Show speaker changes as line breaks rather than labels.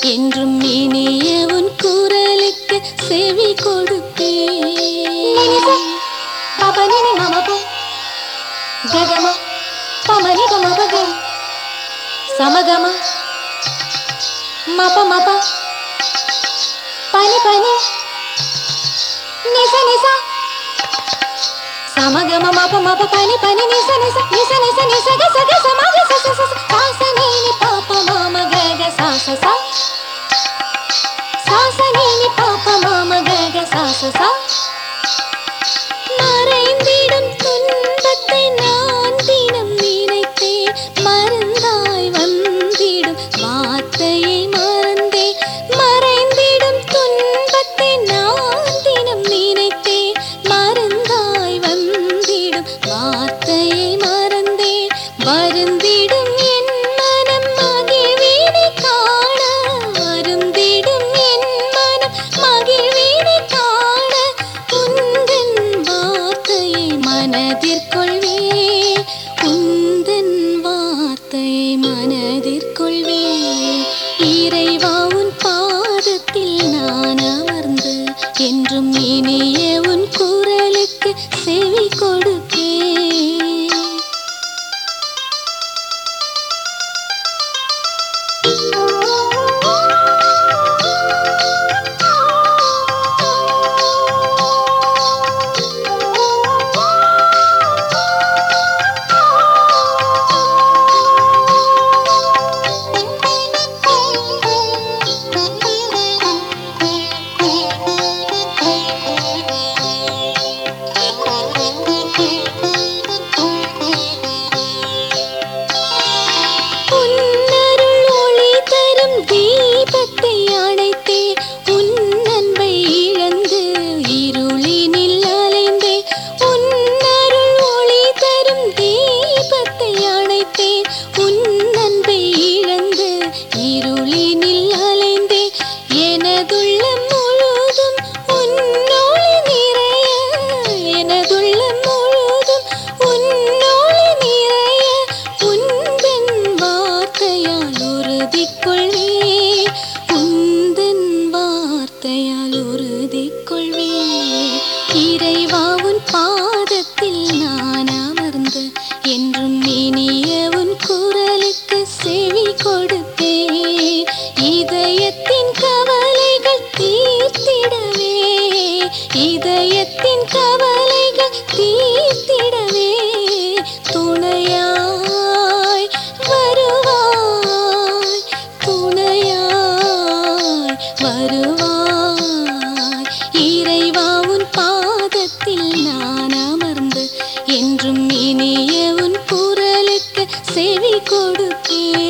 என்றும் இனிய உன் குரலுக்கு செவி கொடுப்பேன் பபனினி மமப ககம பமனி கமபக சமகம மப மப பனி பனி நிச நிச సమగమ మప మప పని పని నిస నిస నిస నిస నిస గ స గ స మ గ స స స స సాస నీని పాప మామ గ గ సా స స సాస నీని పాప మామ గ గ సా స స மறைந்திடும் துன்பத்தை நான் தினம் நினைத்தேன் மறந்தாய் வந்திடும் வார்த்தையை மறந்தேன் மறைந்திடும் துன்பத்தை நான் தினம் நினைத்தேன் மறந்தாய் வந்திடும் வார்த்தையை மறந்தேன் வருந்திடும் என் மனம் மகிழ்வீனை காண வருந்திடும் என் மனம் மகிழ்வீனை காண உந்தன் வார்த்தையை மனதிற்கொள்வே உந்தன் வார்த்தையை மனதிற்கொள்வே இறைவா உன் பாதத்தில் நான் அமர்ந்து என்றும் இனிய உன் குரலுக்கு செவி கொடுப்பேன் உன்னருள் ஒளி தரும் தீபத்தை அணைத்தே உன் அன்பை இழந்து இருளினில் அலைந்தே உன்னருள் ஒளி தரும் தீபத்தை அணைத்தே உன் அன்பை இழந்து இருளினில் அலைந்தே எனதுள்ளம் முழுதும் உன்னொளி நிறைய எனதுள்ளம் முழுதும் உன்னொளி நிறைய உந்தன் வார்த்தையால் உறுதி கொள்வே உந்தன் வார்த்தையால் உறுதி கொள்வே இறைவா உன் பாதத்தில் நான் அமர்ந்து என்றும் இனிய உன் குரலுக்கு செவி கொடுப்பேன் இதயத்தின் கவலைகள் தீர்த்திடவே இதயத்தின் கவலைகள் தீர்த்திடவே துணையாய் வருவாய் துணையாய் வருவாய் இறைவா உன் பாதத்தில் நான் அமர்ந்து என்றும் இனிய உன் குரலுக்கு செவி கொடுப்பேன்